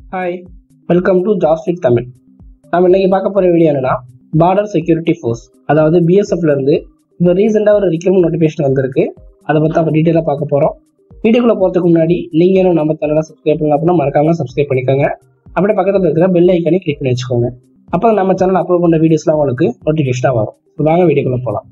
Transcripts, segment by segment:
hi welcome to ஜாஸ்டிக் தமிழ் நம்ம இன்னைக்கு பார்க்க போகிற வீடியோ என்னன்னா பார்டர் செக்யூரிட்டி ஃபோர்ஸ் அதாவது பிஎஸ்எஃப்ல இருந்து இப்போ ரீசெண்டாக ஒரு ரிக்ரூட்மெண்ட் நோட்டிஃபிகேஷன் வந்திருக்கு அதை பற்றி நம்ம டீட்டெயிலாக பார்க்க போகிறோம் வீடியோக்குள்ளே போகிறதுக்கு முன்னாடி நீங்கள் இன்னும் நம்ம சேனலை சப்ஸ்கிரைப் பண்ணல அப்படின்னா மறக்காம சப்ஸ்கிரைப் பண்ணிக்கோங்க அப்படியே பக்கத்தில் இருக்கிற பெல் ஐக்கனை கிளிக் பண்ணி வச்சுக்கோங்க அப்போ நம்ம சேனல் அப்லோட் பண்ண வீடியோஸ்லாம் உங்களுக்கு நோட்டிஃபிகேஷனாக வரும் So, வாங்க வீடியோக்குள்ளே போகலாம்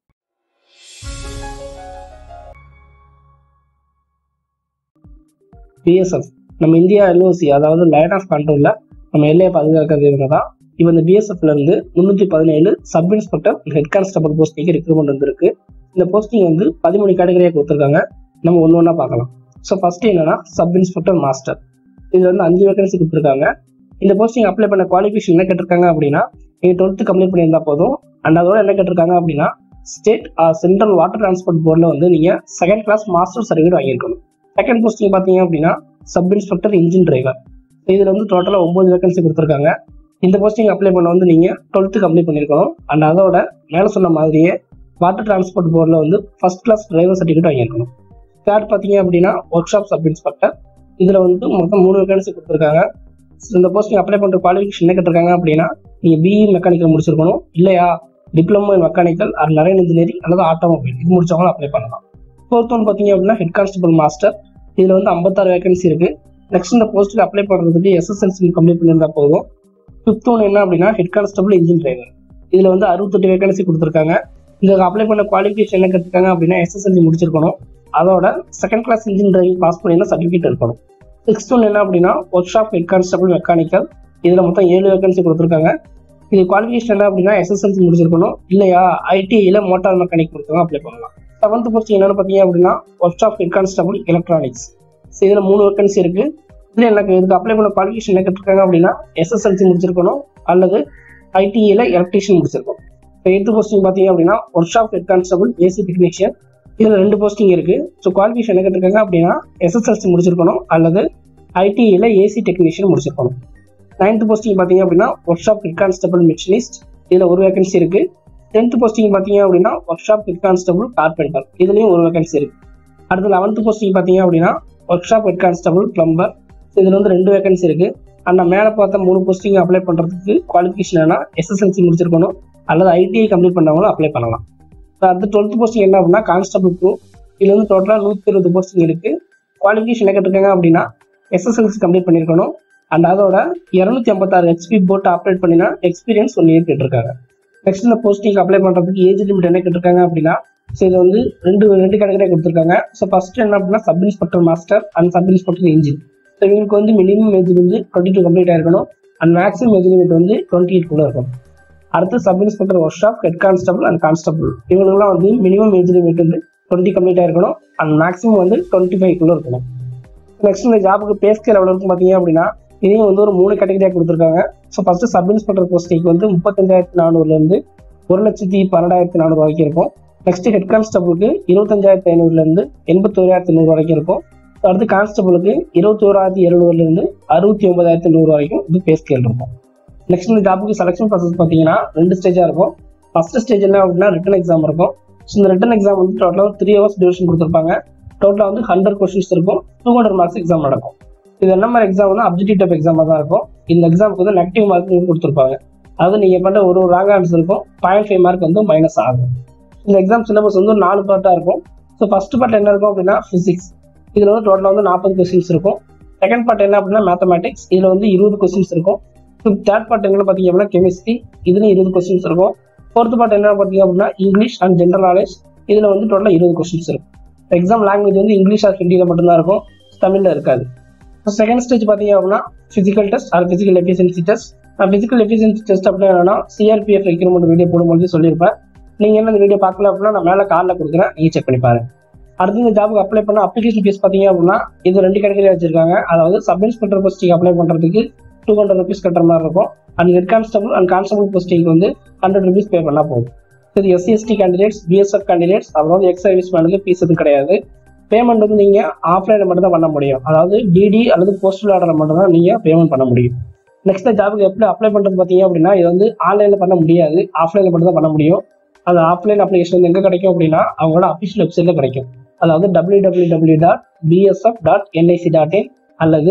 பிஎஸ்எஃப் நம்ம இந்தியா எல்ஓசி அதாவது லைன் ஆஃப் கண்ட்ரோலில் நம்ம எல்லையை பாதுகாக்கிறது இவங்க தான் இப்போ இந்த பிஎஸ்எஃப்ல இருந்து முந்நூற்றி பதினேழு சப் இன்ஸ்பெக்டர் ஹெட் கான்ஸ்டபிள் போஸ்டிங்க்கு ரெக்ரூட்மெண்ட் வந்திருக்கு இந்த போஸ்டிங் வந்து பதிமூணு கேட்டகரியாக கொடுத்துருக்காங்க நம்ம ஒன்று ஒன்றா பார்க்கலாம் ஸோ ஃபர்ஸ்ட் என்னன்னா சப் இன்ஸ்பெக்டர் மாஸ்டர் இது வந்து அஞ்சு வேகன்சி கொடுத்துருக்காங்க இந்த போஸ்டிங் அப்ளை பண்ண குவாலிஃபிகேஷன் என்ன கேட்டிருக்காங்க அப்படின்னா நீங்கள் டுவெல்த்து கம்ப்ளீட் பண்ணியிருந்தா போதும் அண்ட் அதோட என்ன கேட்டிருக்காங்க அப்படின்னா ஸ்டேட் சென்ட்ரல் வாட்டர் டிரான்ஸ்போர்ட் போர்டில் வந்து நீங்கள் செகண்ட் கிளாஸ் மாஸ்டர் சர்டிஃபிகேட் வாங்கியிருக்கணும் செகண்ட் போஸ்டிங் பார்த்தீங்க அப்படின்னா சப் இன்ஸ்பெக்டர் இன்ஜின் டிரைவர் இதில் வந்து டோட்டலாக ஒம்பது வேகன்சி கொடுத்துருக்காங்க இந்த போஸ்டிங் அப்ளை பண்ண வந்து நீங்கள் டுவெல்த்து கம்ப்ளீட் பண்ணியிருக்கணும் அண்ட் அதோட மேலே சொன்ன மாதிரியே வாட்டர் டிரான்ஸ்போர்ட் போர்டில் வந்து ஃபர்ஸ்ட் கிளாஸ் டிரைவர் சர்டிஃபிகேட் வாங்கியிருக்கணும் தேர்ட் பார்த்தீங்க அப்படின்னா ஒர்க் ஷாப் சப் இன்ஸ்பெக்டர் இதில் வந்து மொத்தம் மூணு வேகன்சி கொடுத்துருக்காங்க So, இந்த போஸ்டிங் அப்ளை பண்ணுற குவாலிஃபிகேஷன் என்ன கேட்டிருக்காங்க அப்படின்னா நீங்கள் பிஇ மெக்கானிக்கல் முடிச்சிருக்கணும் இல்லையா டிப்ளமோ இன் மெக்கானிக்கல் ஆர் நரேன் இன்ஜினியரிங் அல்லது ஆட்டோமொபைல் இது முடிச்சவங்களும் அப்ளை பண்ணலாம் ஃபோர்த் ஒன் பார்த்தீங்க அப்படின்னா ஹெட் கான்ஸ்டபிள் மாஸ்டர் இதில் வந்து ஐம்பத்தாறு வேகன்சி இருக்கு நெக்ஸ்ட் இந்த போஸ்ட்டுக்கு அப்ளை பண்ணுறதுக்கு எஸ்எஸ்எல்சி கம்ப்ளீட் பண்ணியிருந்தா போதும் ஃபிஃப்த் ஒன் என்ன அப்படின்னா ஹெட் கான்ஸ்டபிள் இன்ஜின் டிரைவர் இதில் வந்து அறுபத்தெட்டு வேகன்சி கொடுத்துருக்காங்க இதுக்கு அப்ளை பண்ண குவாலிஃபிகேஷன் என்ன கேட்டிருக்காங்க அப்படின்னா எஸ்எஸ்எல்சி முடிச்சிருக்கணும் அதோட second class engine driving pass பண்ணியிருந்தா சர்டிஃபிகேட் இருக்கணும் சிக்ஸ்த் ஒன் என்ன அப்படின்னா workshop head constable mechanical இதில் மொத்தம் ஏழு வேகன்சி கொடுத்துருக்காங்க இது குவாலிஃபிகேஷன் என்ன அப்படின்னா எஸ்எஸ்எல்சி முடிச்சிருக்கணும் இல்லையா ஐடிஐயில் மோட்டார் மெக்கானிக் கொடுத்தவங்க அப்ளை பண்ணலாம் செவன்த் போஸ்டிங் என்னன்னு பார்த்தீங்க அப்படின்னா workshop head constable electronics so இதில் மூணு வேகன்சி இருக்கு இதில் எனக்கு இதுக்கு அப்ளை பண்ண குவாலிஃபிகேஷன் என்ன கேட்டிருக்காங்க அப்படின்னா எஸ்எஸ்எல்சி முடிச்சிருக்கணும் அல்லது ஐடிஐயில் எலக்ட்ரீஷியன் முடிச்சிருக்கணும் இப்போ எய்த்து போஸ்டிங் பார்த்தீங்க அப்படின்னா workshop head constable AC technician இதில் ரெண்டு போஸ்டிங் இருக்கு ஸோ குவாலிஃபிகேஷன் என்ன கேட்டிருக்காங்க அப்படின்னா எஸ்எஸ்எல்சி முடிச்சிருக்கணும் அல்லது ஐடிஐயில் ஏசி டெக்னீஷியன் முடிச்சிருக்கணும் நைன்த் போஸ்டிங் பார்த்தீங்க அப்படின்னா workshop head constable machinist இதில் ஒரு வேகன்சி இருக்கு டென்த் போஸ்டிங் பார்த்தீங்க அப்படின்னா workshop head constable carpenter இதுலேயும் ஒரு வேகன்சி இருக்கு அடுத்து லெவன்த் போஸ்டிங் பார்த்தீங்க அப்படின்னா workshop head constable plumber இதில் வந்து ரெண்டு வேகன்சி இருக்கு அந்த மேலே பார்த்த மூணு போஸ்டிங் அப்ளை பண்ணுறதுக்கு குவாலிஃபிகேஷன் என்ன எஸ்எஸ்எல்சி முடிச்சிருக்கணும் அல்லது ஐடிஐ கம்ப்ளீட் பண்ணவங்களும் அப்ளை பண்ணலாம் இப்போ அடுத்து டுவெல்த் போஸ்டிங் என்ன அப்படின்னா கான்ஸ்டபிள் டூ இதுல வந்து டோட்டலாக நூற்றி இருபது போஸ்டிங் இருக்கு குவாலிஃபிகேஷன் என்ன கேட்டிருக்காங்க அப்படின்னா எஸ்எஸ்எல்சி கம்ப்ளீட் பண்ணியிருக்கணும் அண்ட் அதோட இரநூத்தி ஐம்பத்தாறு ஹெச்பி போட்டு ஆப்ரேட் பண்ணினா எக்ஸ்பீரியன்ஸ் ஒன் இயர் கேட்டிருக்காங்க நெக்ஸ்ட் இந்த போஸ்டிங் அப்ளை பண்ணுறதுக்கு ஏஜ் லிமிட் என்ன கேட்டிருக்காங்க அப்படின்னா ஸோ இது வந்து ரெண்டு ரெண்டு கேட்டகரியாக கொடுத்துருக்காங்க ஸோ ஃபர்ஸ்ட் என்ன அப்படின்னா sub inspector master and sub inspector engine so இவங்களுக்கு வந்து மினிமம் ஏஜ் வந்து டுவெண்ட்டி டூ கம்ப்ளீட் ஆயிருக்கணும் அண்ட் மேக்ஸிமம் ஏஜ் லிமிட் வந்து டுவெண்ட்டி எயிட் கூட இருக்கும் அடுத்து sub inspector workshop head constable and constable இவங்களுக்குலாம் வந்து மினிமம் ஏஜ் லிமிட் வந்து டுவெண்ட்டி கம்ப்ளீட் ஆயிருக்கணும் அண்ட் மேக்ஸிமம் வந்து டுவெண்ட்டி ஃபைவ் குள்ள இருக்கணும் நெக்ஸ்ட் இந்த ஜாபுக்கு பே ஸ்கேல் எவ்வளோ இருக்கும் பார்த்தீங்க அப்படின்னா இதையும் வந்து ஒரு மூணு கேட்டகரியாக கொடுத்துருக்காங்க ஸோ ஃபர்ஸ்ட் சப் இன்ஸ்பெக்டர் போஸ்டிங்க்கு வந்து முப்பத்தஞ்சாயிரத்தி நானூறுலேருந்து ஒரு லட்சத்தி பன்னெண்டாயிரத்தி நானூறு வரைக்கும் இருக்கும் நெக்ஸ்ட் ஹெட் கான்ஸ்டபிளுக்கு இருபத்தஞ்சாயிரத்தி ஐநூறுலேருந்து எண்பத்தோராயிரத்தி நூறு வரைக்கும் இருக்கும் அடுத்து கான்ஸ்டபிளுக்கு இருபத்தி ஓராயிரத்தி எழுநூறுலேருந்து அறுபத்தி ஒன்பதாயிரத்தி நூறு வரைக்கும் இது பே ஸ்கேல் இருக்கும் நெக்ஸ்ட் இந்த ஜாபுக்கு செலக்ஷன் ப்ராசஸ் பார்த்தீங்கன்னா ரெண்டு ஸ்டேஜாக இருக்கும் ஃபர்ஸ்ட் ஸ்டேஜ் என்ன அப்படின்னா ரிட்டன் எக்ஸாம் இருக்கும் ஸோ இந்த ரிட்டன் எக்ஸாம் வந்து டோட்டலாக த்ரீ ஹவர்ஸ் டியூரேஷன் கொடுத்துருப்பாங்க டோட்டலாக வந்து ஹண்ட்ரட் கொஸ்டின்ஸ் இருக்கும் டூ ஹண்ட்ரட் மார்க்ஸ் எக்ஸாம் நடக்கும் இது என்ன மாதிரி எக்ஸாம்னா அப்ஜெக்டிவ் டைப் எக்ஸாமாக தான் இருக்கும் இந்த எக்ஸாமுக்கு வந்து நெகட்டிவ் மார்க் கொடுத்துருப்பாங்க அதாவது நீங்கள் பண்ணுற ஒரு ஒரு ராங் ஆன்சருக்கும் பாயிண்ட் ஃபைவ் மார்க் வந்து மைனஸ் ஆகும் இந்த எக்ஸாம் சிலபஸ் வந்து ஒரு நாலு பார்ட்டாக இருக்கும் ஸோ ஃபர்ஸ்ட் பார்ட் என்ன இருக்கும் அப்படின்னா ஃபிசிக்ஸ் இதில் வந்து டோட்டலாக வந்து நாற்பது கொஸ்டின்ஸ் இருக்கும் செகண்ட் பார்ட் என்ன அப்படின்னா மேத்தமேட்டிக்ஸ் இதில் வந்து இருபது கொஸ்டின்ஸ் இருக்கும் தேர்ட் பார்ட் என்ன பார்த்தீங்க அப்படின்னா கெமிஸ்ட்ரி இதுலையும் இருபது கொஸ்டின்ஸ் இருக்கும் ஃபோர்த் பார்ட் என்ன பார்த்தீங்க அப்படின்னா இங்கிலீஷ் அண்ட் ஜென்ரல் நாலேஜ் இதில் வந்து டோட்டலாக இருபது கொஸ்டின்ஸ் இருக்கும் எக்ஸாம் லாங்குவேஜ் வந்து இங்கிலீஷ் ஆர் ஹிந்தியில் மட்டும்தான் இருக்கும் தமிழில் இருக்காது செகண்ட் ஸ்டேஜ் பார்த்தீங்க அப்படின்னா physical test or physical efficiency test physical efficiency test அப்படின்னா என்னன்னா சிஆர்பிஎஃப் ரெக்ரூட்மெண்ட் வீடியோ போடும்போது சொல்லியிருப்பேன் நீங்கள் என்ன இந்த வீடியோ பார்க்கல அப்படின்னா நான் மேலே காலில் கொடுக்குறேன் நீங்கள் செக் பண்ணி பாருங்க அடுத்து இந்த ஜாபுக்கு அப்ளை பண்ண அப்ளிகேஷன் ஃபீஸ் பார்த்தீங்க அப்படின்னா இது ரெண்டு கேட்டகரி வச்சிருக்காங்க அதாவது சப் இன்ஸ்பெக்டர் போஸ்டிங் அப்ளை பண்ணுறதுக்கு டூ ஹண்ட்ரட் ருபீஸ் கட்டுற மாதிரி இருக்கும் and head constable and constable போஸ்டிங்க்கு வந்து ஹண்ட்ரட் ருபீஸ் பே பண்ணால் போதும் இது எஸ்சிஎஸ்டி கேண்டிடேட்ஸ் பிஎஸ்எஃப் கேண்டிடேட்ஸ் அப்புறம் வந்து எக்ஸ் சர்வீஸ் மேனுக்கு ஃபீஸ் எதுவும் கிடையாது பேமெண்ட் வந்து நீங்கள் ஆஃப்லைனில் மட்டும் தான் பண்ண முடியும் அதாவது டிடி அல்லது போஸ்டல் ஆர்டரில் மட்டும் தான் நீங்கள் பேமெண்ட் பண்ண முடியும் நெக்ஸ்ட் ஜாபுக்கு எப்படி அப்ளை பண்ணுறது பார்த்தீங்க அப்படின்னா இது வந்து ஆன்லைனில் பண்ண முடியாது ஆஃப்லைனில் மட்டும் தான் பண்ண முடியும் அந்த ஆஃப்லைன் அப்ளிகேஷன் வந்து எங்கே கிடைக்கும் அப்படின்னா அவங்களோட அஃபிஷியல் வெப்சைட்டில் கிடைக்கும் அதாவது W W W dot BSF dot NIC dot in அல்லது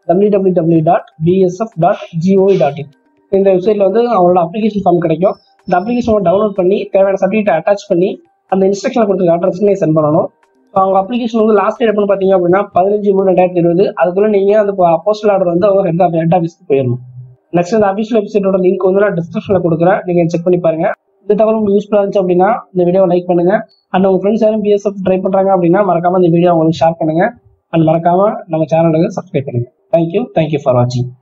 W W W dot BSF dot GOV dot in இந்த வெப்சைட்ல வந்து அவங்களோட அப்ளிகேஷன் ஃபார்ம் கிடைக்கும் இந்த அப்ளிகேஷனை டவுன்லோட் பண்ணி தேவையான சர்டிஃபிகேட் அட்டாச் பண்ணி அந்த இன்ஸ்ட்ரக்ஷன் கொடுத்துருக்க அட்ரஸ்க்கு நீங்கள் சென்ட் பண்ணணும் ஸோ அவங்க அப்ளிகேஷன் வந்து லாஸ்ட் டேட் எப்படின்னு பார்த்தீங்க அப்படின்னா பதினஞ்சு மூணு ரெண்டாயிரத்தி இருபது அதுக்குள்ள நீங்கள் அந்த போஸ்டல் ஆர்டர் வந்து அவங்க ஹெட் ஹெட் ஆஃபீஸ்க்கு போயிடணும் நெக்ஸ்ட் இந்த அஃபிஷியல் வெப்சைட்டோட லிங்க் வந்து நான் டிஸ்கிரிப்ஷனில் கொடுக்குறேன் நீங்கள் செக் பண்ணி பாருங்க இந்த தகவல் உங்களுக்கு யூஸ்ஃபுல்லாக இருந்துச்சு அப்படின்னா இந்த வீடியோவை லைக் பண்ணுங்க அண்ட் உங்க ஃப்ரெண்ட்ஸ் யாரும் பிஎஸ்எஃப் ட்ரை பண்றாங்க அப்படின்னா மறக்காம இந்த வீடியோ உங்களுக்கு ஷேர் பண்ணுங்க அண்ட் மறக்காம நம்ம சேனலுக்கு சப்ஸ்கிரைப் பண்ணுங்க தேங்க்யூ தேங்க்யூ ஃபார் வாட்சிங்